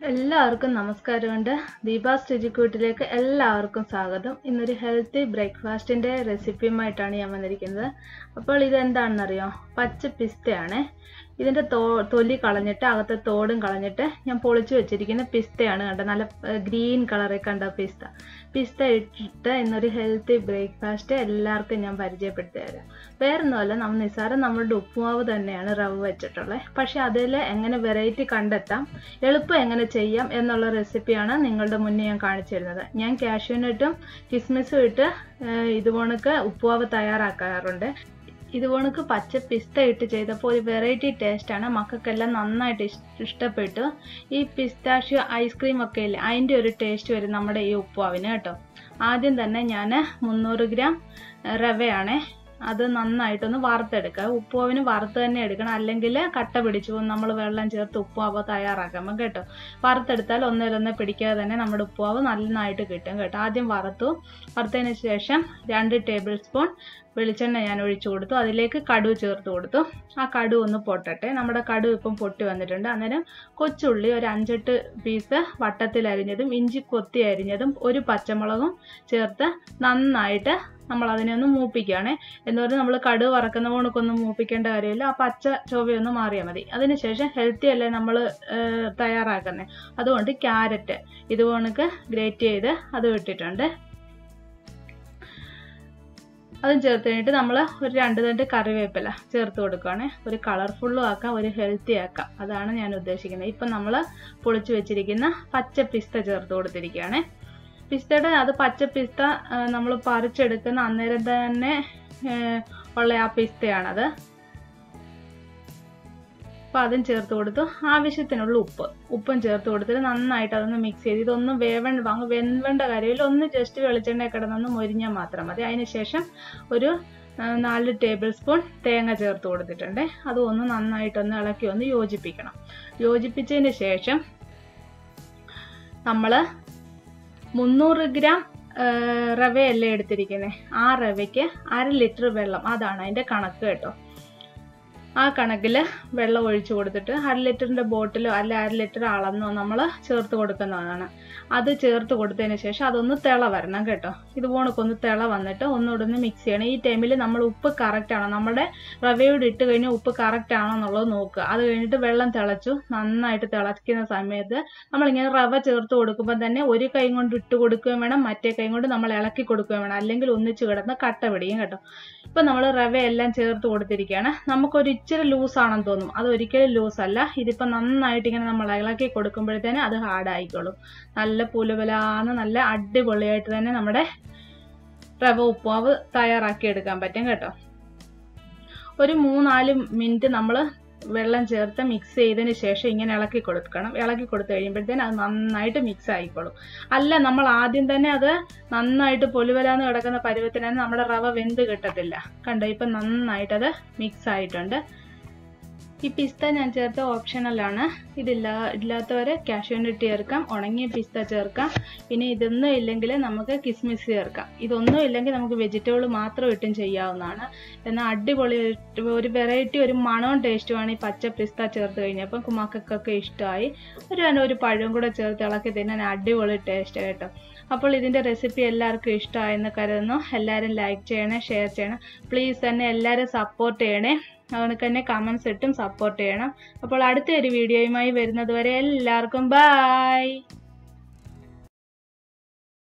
എല്ലാവർക്കും നമസ്കാരമുണ്ട് ദീപാസ് രുചിക്കൂട്ടിലേക്ക് എല്ലാവർക്കും സ്വാഗതം ഇന്നൊരു ഹെൽത്തി ബ്രേക്ക്ഫാസ്റ്റിൻ്റെ റെസിപ്പിയുമായിട്ടാണ് ഞാൻ വന്നിരിക്കുന്നത് അപ്പോൾ ഇതെന്താണെന്നറിയോ പച്ച പിസ്തയാണ് ഇതിൻ്റെ തോ തൊലി കളഞ്ഞിട്ട് അകത്തെ തോടും കളഞ്ഞിട്ട് ഞാൻ പൊളിച്ചു വെച്ചിരിക്കുന്ന പിസ്തയാണ് കണ്ടത് നല്ല ഗ്രീൻ കളറിൽ കണ്ട പിസ്ത പിസ്ത ഇട്ടിട്ട് ഇന്നൊരു ഹെൽത്തി ബ്രേക്ക്ഫാസ്റ്റ് എല്ലാവർക്കും ഞാൻ പരിചയപ്പെടുത്തി തരാം വേറൊന്നുമല്ല നമ്മൾ നിസ്സാരം നമ്മളുടെ ഉപ്പുമാവ് തന്നെയാണ് റവ വെച്ചിട്ടുള്ളത് പക്ഷെ അതിൽ എങ്ങനെ വെറൈറ്റി കണ്ടെത്താം എളുപ്പം എങ്ങനെ ചെയ്യാം എന്നുള്ള റെസിപ്പിയാണ് നിങ്ങളുടെ മുന്നേ ഞാൻ കാണിച്ചു തരുന്നത് ഞാൻ കാഷ്യൂനട്ടും കിസ്മിസും ഇട്ട് ഇതുപോണക്ക് ഉപ്പുമാവ് തയ്യാറാക്കാറുണ്ട് ഇതുപോണക്ക് പച്ച പിസ്ത ഇട്ട് ചെയ്തപ്പോൾ ഒരു വെറൈറ്റി ടേസ്റ്റാണ് മക്കൾക്കെല്ലാം നന്നായിട്ട് ഇഷ്ടപ്പെട്ടു ഈ പിസ്താഷ്യോ ഐസ്ക്രീം ഒക്കെ ഇല്ലേ അതിൻ്റെ ഒരു ടേസ്റ്റ് വരും നമ്മുടെ ഈ ഉപ്പുമാവിന് കേട്ടോ ആദ്യം തന്നെ ഞാൻ മുന്നൂറ് ഗ്രാം റവയാണ് അത് നന്നായിട്ടൊന്ന് വറുത്തെടുക്കുക ഉപ്പുമാവിന് വറുത്ത് തന്നെ എടുക്കണം അല്ലെങ്കിൽ കട്ട പിടിച്ചു പോകും നമ്മൾ വെള്ളം ചേർത്ത് ഉപ്പുമാവ് തയ്യാറാക്കാം കേട്ടോ വറുത്തെടുത്താൽ ഒന്നിലൊന്ന് പിടിക്കാതെ തന്നെ നമ്മുടെ ഉപ്പുമാവ് നന്നായിട്ട് കിട്ടും കേട്ടോ ആദ്യം വറുത്തു വറുത്തതിന് ശേഷം രണ്ട് ടേബിൾ സ്പൂൺ വെളിച്ചെണ്ണ ഞാൻ ഒഴിച്ചു കൊടുത്തു അതിലേക്ക് കടുവ് ചേർത്ത് കൊടുത്തു ആ കടുവ് ഒന്ന് പൊട്ടട്ടെ നമ്മുടെ കടുവ് ഇപ്പം പൊട്ടി വന്നിട്ടുണ്ട് അന്നേരം കൊച്ചുള്ളി ഒരു അഞ്ചെട്ട് പീസ് വട്ടത്തിൽ അരിഞ്ഞതും ഇഞ്ചി കൊത്തി അരിഞ്ഞതും ഒരു പച്ചമുളകും ചേർത്ത് നന്നായിട്ട് നമ്മൾ അതിനെ ഒന്ന് മൂപ്പിക്കുകയാണ് എന്ന് പറഞ്ഞാൽ നമ്മൾ കടുവ് വറക്കുന്ന പോണക്കൊന്നും മൂപ്പിക്കേണ്ട കാര്യമില്ല ആ പച്ച ചൊവ്വയൊന്ന് മാറിയാൽ മതി അതിനുശേഷം ഹെൽത്തി അല്ലേ നമ്മൾ തയ്യാറാക്കുന്നത് അതുകൊണ്ട് ക്യാരറ്റ് ഇത് കണക്ക് ഗ്രേറ്റ് ചെയ്ത് അത് ഇട്ടിട്ടുണ്ട് അതും ചേർത്ത് കഴിഞ്ഞിട്ട് നമ്മൾ ഒരു രണ്ട് തണ്ട് കറിവേപ്പില ചേർത്ത് കൊടുക്കുകയാണ് ഒരു കളർഫുള്ളും ആക്കാം ഒരു ഹെൽത്തി ആക്കാം അതാണ് ഞാൻ ഉദ്ദേശിക്കുന്നത് ഇപ്പം നമ്മൾ പൊളിച്ചു വെച്ചിരിക്കുന്ന പച്ച പിസ്ത ചേർത്ത് കൊടുത്തിരിക്കുകയാണ് പിസ്തയുടെ അത് പച്ച പിസ്ത നമ്മൾ പറിച്ചെടുക്കുന്ന അന്നേരം തന്നെ ഉള്ള ആ പിസ്തയാണത് അപ്പോൾ അതും ചേർത്ത് കൊടുത്തു ആവശ്യത്തിനുള്ള ഉപ്പ് ഉപ്പും ചേർത്ത് കൊടുത്തിട്ട് നന്നായിട്ട് അതൊന്ന് മിക്സ് ചെയ്ത് ഇതൊന്നും വേവണ്ട അങ്ങ് വെന്വേണ്ട കാര്യമില്ല ഒന്ന് ജസ്റ്റ് വെളിച്ചെണ്ണ കിടന്നൊന്ന് മൊരിഞ്ഞാൽ മാത്രം മതി അതിന് ശേഷം ഒരു നാല് ടേബിൾ സ്പൂൺ തേങ്ങ ചേർത്ത് കൊടുത്തിട്ടുണ്ട് അത് ഒന്ന് നന്നായിട്ടൊന്ന് ഇളക്കി ഒന്ന് യോജിപ്പിക്കണം യോജിപ്പിച്ചതിന് ശേഷം നമ്മൾ മുന്നൂറ് ഗ്രാം റവയല്ലേ എടുത്തിരിക്കുന്നത് ആ റവയ്ക്ക് അര ലിറ്റർ വെള്ളം അതാണ് അതിൻ്റെ കണക്ക് കേട്ടോ ആ കണക്കിൽ വെള്ളം ഒഴിച്ചു കൊടുത്തിട്ട് അര ലിറ്ററിൻ്റെ ബോട്ടിലോ അല്ല അര ലിറ്റർ അളന്നോ നമ്മൾ ചേർത്ത് കൊടുക്കുന്നതാണ് അത് ചേർത്ത് കൊടുത്തതിന് ശേഷം അതൊന്ന് തിള വരണം കേട്ടോ ഇത് പോണക്കൊന്ന് തിള വന്നിട്ട് ഒന്നുകൂടെ ഒന്ന് മിക്സ് ചെയ്യണം ഈ ടൈമിൽ നമ്മൾ ഉപ്പ് കറക്റ്റ് ആണോ നമ്മുടെ റവയോട് ഇട്ട് കഴിഞ്ഞാൽ ഉപ്പ് കറക്റ്റ് ആണോ എന്നുള്ളത് നോക്കുക അത് കഴിഞ്ഞിട്ട് വെള്ളം തിളച്ചു നന്നായിട്ട് തിളയ്ക്കുന്ന സമയത്ത് നമ്മളിങ്ങനെ റവ ചേർത്ത് കൊടുക്കുമ്പോൾ തന്നെ ഒരു കൈ കൊണ്ട് ഇട്ട് കൊടുക്കുകയും വേണം മറ്റേ കൈ കൊണ്ട് നമ്മൾ ഇളക്കി കൊടുക്കുകയും വേണം അല്ലെങ്കിൽ ഒന്നിച്ച് കിടന്ന് കട്ട പിടിയും കേട്ടോ ഇപ്പം നമ്മൾ റവ എല്ലാം ചേർത്ത് കൊടുത്തിരിക്കുകയാണ് നമുക്കൊരു ഇച്ചിരി ലൂസ് ആണെന്ന് തോന്നും അത് ഒരിക്കലും ലൂസ് അല്ല ഇതിപ്പോൾ നന്നായിട്ട് ഇങ്ങനെ നമ്മൾ ഇളക്കി കൊടുക്കുമ്പോഴത്തേന് അത് ഹാർഡ് ആയിക്കോളും നല്ല പുലുപലാന്ന് നല്ല അടിപൊളിയായിട്ട് തന്നെ നമ്മുടെ റവ ഉപ്പുമാവ് തയ്യാറാക്കി എടുക്കാൻ പറ്റും കേട്ടോ ഒരു മൂന്നാല് മിനിറ്റ് നമ്മൾ വെള്ളം ചേർത്ത് മിക്സ് ചെയ്തതിന് ശേഷം ഇങ്ങനെ ഇളക്കി കൊടുക്കണം ഇളക്കി കൊടുത്തു കഴിയുമ്പോഴത്തേന് അത് നന്നായിട്ട് മിക്സ് ആയിക്കോളും അല്ല നമ്മൾ ആദ്യം തന്നെ അത് നന്നായിട്ട് പൊലുവലാന്ന് കിടക്കുന്ന പരുവത്തിനാണ് നമ്മുടെ റവ വെന്ത് കിട്ടത്തില്ല കണ്ടോ ഇപ്പം നന്നായിട്ടത് മിക്സ് ആയിട്ടുണ്ട് ഈ പിസ്ത ഞാൻ ചേർത്ത ഓപ്ഷണലാണ് ഇതില്ല ഇല്ലാത്തവരെ കാഷ്യൂനട്ട് ചേർക്കാം ഉണങ്ങിയ പിസ്ത ചേർക്കാം പിന്നെ ഇതൊന്നും ഇല്ലെങ്കിൽ നമുക്ക് കിസ്മിസ് ചേർക്കാം ഇതൊന്നും ഇല്ലെങ്കിൽ നമുക്ക് വെജിറ്റബിൾ മാത്രം ഇട്ടും ചെയ്യാവുന്നതാണ് എന്നാൽ അടിപൊളി ഒരു വെറൈറ്റി ഒരു മണവും ടേസ്റ്റുമാണ് ഈ പച്ച പിസ്ത ചേർത്ത് കഴിഞ്ഞപ്പം മക്കൾക്കൊക്കെ ഇഷ്ടമായി ഒരു ഒരു പഴവും കൂടെ ചേർത്ത് ഇളക്കി തിന്നാൻ അടിപൊളി ടേസ്റ്റ് കേട്ടോ അപ്പോൾ ഇതിൻ്റെ റെസിപ്പി എല്ലാവർക്കും ഇഷ്ടമായെന്ന് കരുതുന്നു എല്ലാവരും ലൈക്ക് ചെയ്യണേ ഷെയർ ചെയ്യണം പ്ലീസ് തന്നെ എല്ലാവരും സപ്പോർട്ട് ചെയ്യണേ അതുകൊണ്ട് തന്നെ കമൻസ് ഇട്ടും സപ്പോർട്ട് ചെയ്യണം അപ്പോൾ അടുത്ത ഒരു വീഡിയോയുമായി വരുന്നത് വരെ എല്ലാവർക്കും ബൈ